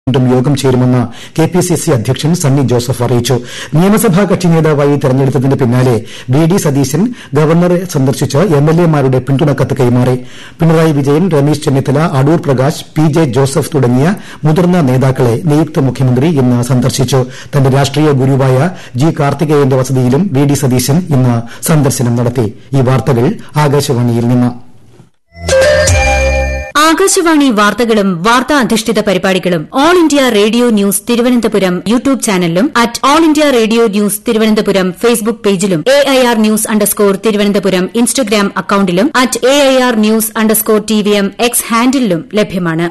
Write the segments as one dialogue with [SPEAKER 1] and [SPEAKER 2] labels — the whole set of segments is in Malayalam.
[SPEAKER 1] വീണ്ടും യോഗം ചേരുമെന്ന് കെ പി സി സി അധ്യക്ഷൻ സണ്ണി ജോസഫ് അറിയിച്ചു നിയമസഭാ കക്ഷി നേതാവായി തെരഞ്ഞെടുത്തതിന് പിന്നാലെ വി ഡി സതീശൻ ഗവർണറെ സന്ദർശിച്ച് എം എൽ എ മാരുടെ പിന്തുണക്കത്ത് കൈമാറി പിണറായി വിജയൻ രമേശ് ചെന്നിത്തല അടൂർ പ്രകാശ് പി ജെ ജോസഫ് തുടങ്ങിയ മുതിർന്ന നേതാക്കളെ നിയുക്ത മുഖ്യമന്ത്രി ഇന്ന് സന്ദർശിച്ചു തന്റെ രാഷ്ട്രീയ ഗുരുവായ ജി കാർത്തികേയന്റെ വസതിയിലും വി ഡി സതീശൻ ഇന്ന് സന്ദർശനം നടത്തി ഈ വാർത്തകൾ ആകാശവാണിയിൽ നിന്ന്
[SPEAKER 2] ആകാശവാണി വാർത്തകളും വാർത്താ അധിഷ്ഠിത പരിപാടികളും all India radio news Thiruvananthapuram YouTube ചാനലിലും at all India radio news Thiruvananthapuram Facebook പേജിലും A I R news underscore Thiruvananthapuram Instagram അക്കൌണ്ടിലും at A I R news underscore T V M X ഹാൻഡിലും ലഭ്യമാണ്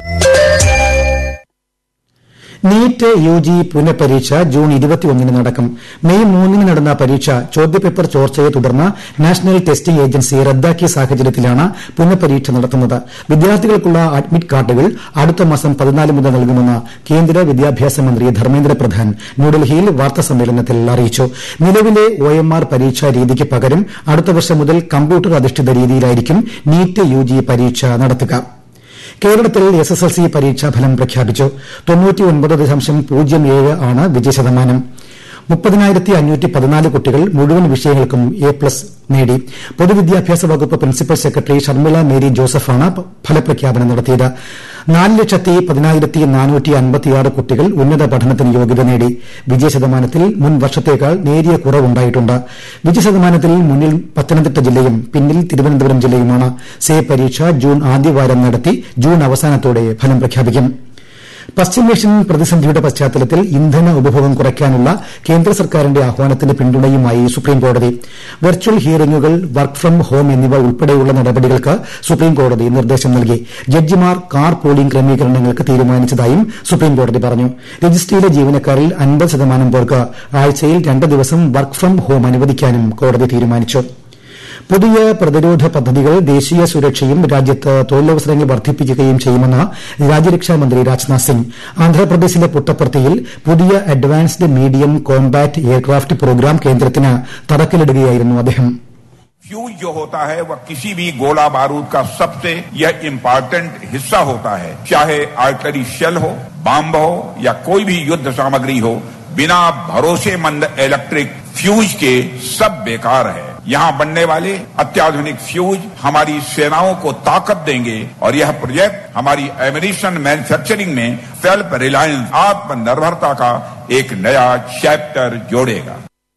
[SPEAKER 1] നീറ്റ് യു ജി പുനഃപരീക്ഷ ജൂൺ ഇരുപത്തിയൊന്നിന് നടക്കും മെയ് മൂന്നിന് നടന്ന പരീക്ഷ ചോദ്യപേപ്പർ ചോർച്ചയെ തുടർന്ന് നാഷണൽ ടെസ്റ്റിംഗ് ഏജൻസി റദ്ദാക്കിയ സാഹചര്യത്തിലാണ് പുനഃപരീക്ഷ നടത്തുന്നത് വിദ്യാർത്ഥികൾക്കുള്ള അഡ്മിറ്റ് കാർഡുകൾ അടുത്ത മാസം പതിനാല് മുതൽ നൽകുമെന്ന് കേന്ദ്ര വിദ്യാഭ്യാസ മന്ത്രി ധർമ്മേന്ദ്ര പ്രധാൻ ന്യൂഡൽഹിയിൽ വാർത്താസമ്മേളനത്തിൽ അറിയിച്ചു നിലവിലെ ഒ എം ആർ പരീക്ഷാ രീതിക്ക് പകരം അടുത്ത വർഷം മുതൽ കമ്പ്യൂട്ടർ അധിഷ്ഠിത രീതിയിലായിരിക്കും നീറ്റ് യു ജി പരീക്ഷ നടത്തുക കേരളത്തിൽ എസ് എസ് എൽ സി പരീക്ഷാഫലം പ്രഖ്യാപിച്ചു ആണ് വിജയശതമാനം മുപ്പതിനായിരത്തി അഞ്ഞൂറ്റി പതിനാല് കുട്ടികൾ മുഴുവൻ വിഷയങ്ങൾക്കും എ പ്ലസ് നേടി പൊതുവിദ്യാഭ്യാസ വകുപ്പ് പ്രിൻസിപ്പൽ സെക്രട്ടറി ഷർമിള മേരി ജോസഫാണ് ഫലപ്രഖ്യാപനം നടത്തിയത് നാല് ലക്ഷത്തി പതിനായിരത്തി നാനൂറ്റി അൻപത്തിയാറ് കുട്ടികൾ ഉന്നത പഠനത്തിന് യോഗ്യത നേടി വിജയശതമാനത്തിൽ മുൻ വർഷത്തേക്കാൾ നേരിയ കുറവുണ്ടായിട്ടുണ്ട് വിജയശതമാനത്തിൽ മുന്നിൽ പത്തനംതിട്ട ജില്ലയും പിന്നിൽ തിരുവനന്തപുരം ജില്ലയുമാണ് സേ പരീക്ഷ ജൂൺ ആദ്യവാരം നടത്തി ജൂൺ അവസാനത്തോടെ ഫലം പ്രഖ്യാപിക്കും പശ്ചിമേഷ്യൻ പ്രതിസന്ധിയുടെ പശ്ചാത്തലത്തിൽ ഇന്ധന ഉപഭോഗം കുറയ്ക്കാനുള്ള കേന്ദ്ര സർക്കാരിന്റെ ആഹ്വാനത്തിന് പിന്തുണയുമായി സുപ്രീംകോടതി വെർച്വൽ ഹിയറിംഗുകൾ വർക്ക് ഫ്രം ഹോം എന്നിവ ഉൾപ്പെടെയുള്ള നടപടികൾക്ക് സുപ്രീംകോടതി നിർദ്ദേശം നൽകി ജഡ്ജിമാർ കാർ പോളിംഗ് ക്രമീകരണങ്ങൾക്ക് തീരുമാനിച്ചതായും സുപ്രീംകോടതി പറഞ്ഞു രജിസ്ട്രിയിലെ ജീവനക്കാരിൽ അൻപത് ശതമാനം പേർക്ക് ആഴ്ചയിൽ രണ്ട് ദിവസം വർക്ക് ഫ്രം ഹോം അനുവദിക്കാനും കോടതി തീരുമാനിച്ചു പുതിയ പ്രതിരോധ പദ്ധതികൾ ദേശീയ സുരക്ഷയും രാജ്യത്ത് തൊഴിലവസരങ്ങൾ വർദ്ധിപ്പിക്കുകയും ചെയ്യുമെന്ന് രാജ്യരക്ഷാമന്ത്രി രാജ്നാഥ് സിംഗ് ആന്ധ്രാപ്രദേശിലെ പുട്ടപ്പർത്തിയിൽ പുതിയ advanced medium combat aircraft programme കേന്ദ്രത്തിന് തറക്കല്ലിടുകയായിരുന്നു അദ്ദേഹം
[SPEAKER 3] फ्यूज जो होता है वह किसी भी गोला बारूद का सबसे यह इम्पोर्टेंट हिस्सा होता है चाहे आर्टरी शेल हो बम हो या कोई भी युद्ध सामग्री हो बिना भरोसेमंद इलेक्ट्रिक फ्यूज के सब बेकार है यहाँ बनने वाले अत्याधुनिक फ्यूज हमारी सेनाओं को ताकत देंगे और यह प्रोजेक्ट हमारी एमिनेशन मैन्युफैक्चरिंग में सेल्फ रिलायंस आत्मनिर्भरता का एक नया चैप्टर जोड़ेगा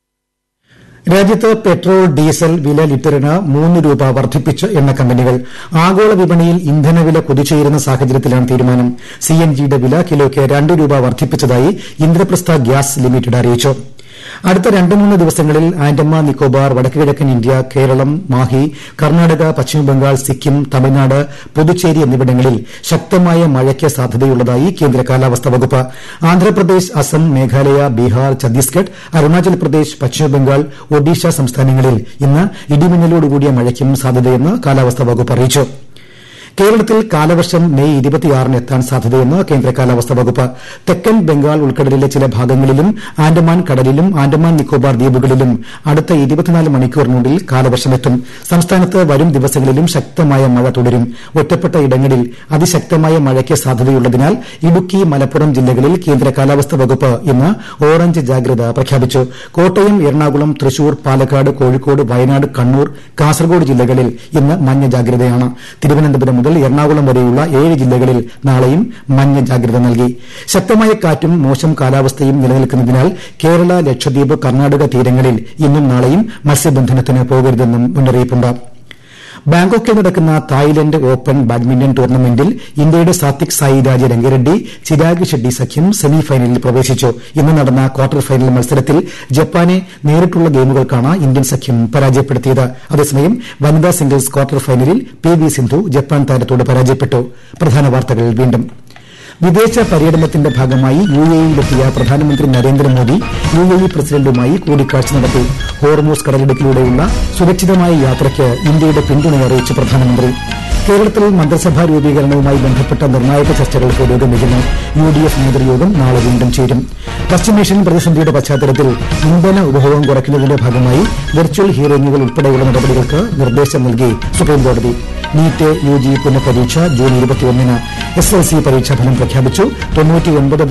[SPEAKER 1] രാജ്യത്ത് പെട്രോൾ ഡീസൽ വില ലിറ്ററിന് മൂന്ന് രൂപ വർദ്ധിപ്പിച്ച് എണ്ണ കമ്പനികൾ ആഗോള വിപണിയിൽ ഇന്ധനവില കുതിച്ചുയരുന്ന സാഹചര്യത്തിലാണ് തീരുമാനം സിഎൻജിയുടെ വില കിലോയ്ക്ക് രണ്ട് രൂപ വർദ്ധിപ്പിച്ചതായി ഇന്ദ്രപ്രസ്ഥ ഗ്യാസ് ലിമിറ്റഡ് അറിയിച്ചു അടുത്ത രണ്ട് മൂന്ന് ദിവസങ്ങളിൽ ആൻഡമാൻ നിക്കോബാർ വടക്കുകിഴക്കൻ ഇന്ത്യ കേരളം മാഹി കർണാടക പശ്ചിമബംഗാൾ സിക്കിം തമിഴ്നാട് പുതുച്ചേരി എന്നിവിടങ്ങളിൽ ശക്തമായ മഴയ്ക്ക് സാധ്യതയുള്ളതായി കേന്ദ്ര കാലാവസ്ഥാ വകുപ്പ് ആന്ധ്രാപ്രദേശ് അസം മേഘാലയ ബീഹാർ ഛത്തീസ്ഗഡ് അരുണാചൽ പ്രദേശ് പശ്ചിമബംഗാൾ ഒഡീഷ സംസ്ഥാനങ്ങളിൽ ഇന്ന് ഇടിമിന്നലോടുകൂടിയ മഴയ്ക്കും സാധ്യതയെന്ന് കാലാവസ്ഥാ വകുപ്പ് അറിയിച്ചു കേരളത്തിൽ കാലവർഷം മെയ് ഇരുപത്തിയാറിന് എത്താൻ സാധ്യതയെന്ന് കേന്ദ്ര കാലാവസ്ഥാ വകുപ്പ് തെക്കൻ ബംഗാൾ ഉൾക്കടലിലെ ചില ഭാഗങ്ങളിലും ആൻഡമാൻ കടലിലും ആൻഡമാൻ നിക്കോബാർ ദ്വീപുകളിലും അടുത്ത ഇരുപത്തിനാല് മണിക്കൂറിനുള്ളിൽ കാലവർഷമെത്തും സംസ്ഥാനത്ത് വരും ദിവസങ്ങളിലും ശക്തമായ മഴ തുടരും ഒറ്റപ്പെട്ട ഇടങ്ങളിൽ അതിശക്തമായ മഴയ്ക്ക് സാധ്യതയുള്ളതിനാൽ ഇടുക്കി മലപ്പുറം ജില്ലകളിൽ കേന്ദ്ര കാലാവസ്ഥാ വകുപ്പ് ഇന്ന് ഓറഞ്ച് ജാഗ്രത പ്രഖ്യാപിച്ചു കോട്ടയം എറണാകുളം തൃശൂർ പാലക്കാട് കോഴിക്കോട് വയനാട് കണ്ണൂർ കാസർഗോഡ് ജില്ലകളിൽ ഇന്ന് മഞ്ഞ ജാഗ്രതയാണ് തിരുവനന്തപുരം മുതൽ എറണാകുളം വരെയുള്ള ഏഴ് ജില്ലകളിൽ നാളെയും മഞ്ഞ ജാഗ്രത നൽകി ശക്തമായ കാറ്റും മോശം കാലാവസ്ഥയും നിലനിൽക്കുന്നതിനാൽ കേരള ലക്ഷദ്വീപ് കർണാടക തീരങ്ങളിൽ ഇന്നും നാളെയും മത്സ്യബന്ധനത്തിന് പോകരുതെന്നും മുന്നറിയിപ്പുണ്ട് ബാങ്കോക്കിൽ നടക്കുന്ന തായ്ലന്റ് ഓപ്പൺ ബാഡ്മിന്റൺ ടൂർണമെന്റിൽ ഇന്ത്യയുടെ സാത്വിക് സായിരാജ് രംഗിറെഡ്ഡി ചിരാഗ് ഷെഡ്ഡി സഖ്യം സെമി ഫൈനലിൽ പ്രവേശിച്ചു ഇന്ന് നടന്ന ക്വാർട്ടർ ഫൈനൽ മത്സരത്തിൽ ജപ്പാനെ നേരിട്ടുള്ള ഗെയിമുകൾക്കാണ് ഇന്ത്യൻ സഖ്യം പരാജയപ്പെടുത്തിയത് അതേസമയം വനിതാ സിംഗിൾസ് ക്വാർട്ടർ ഫൈനലിൽ പി വി സിന്ധു ജപ്പാൻ താരത്തോട് പരാജയപ്പെട്ടു പ്രധാന വാർത്തകൾ വീണ്ടും വിദേശ പര്യടനത്തിന്റെ ഭാഗമായി യു എയിലെത്തിയ പ്രധാനമന്ത്രി നരേന്ദ്രമോദി യു എ ഇ പ്രസിഡന്റുമായി കൂടിക്കാഴ്ച നടത്തി ഹോർമൂസ് കടലിടുക്കിലൂടെയുള്ള സുരക്ഷിതമായ യാത്രയ്ക്ക് ഇന്ത്യയുടെ പിന്തുണയറിയിച്ച് പ്രധാനമന്ത്രി കേരളത്തിൽ മന്ത്രിസഭാ രൂപീകരണവുമായി ബന്ധപ്പെട്ട നിർണായക ചർച്ചകൾ പുരോഗമിക്കുന്നു യു ഡി എഫ് നേതൃയോഗം നാളെ വീണ്ടും ചേരും പശ്ചിമേഷ്യൻ പ്രതിസന്ധിയുടെ പശ്ചാത്തലത്തിൽ ഇന്ധന ഉപഭോഗം കുറയ്ക്കുന്നതിന്റെ ഭാഗമായി വെർച്വൽ ഹിയറിംഗുകൾ ഉൾപ്പെടെയുള്ള നടപടികൾക്ക് നിർദ്ദേശം നൽകി സുപ്രീംകോടതി നീറ്റ് യു ജി പുനഃപരീക്ഷ ജൂൺ ഇരുപത്തിയൊന്നിന് എസ് എൽ സി പരീക്ഷാഫലം പ്രഖ്യാപിച്ചു തൊണ്ണൂറ്റിയൊൻപത്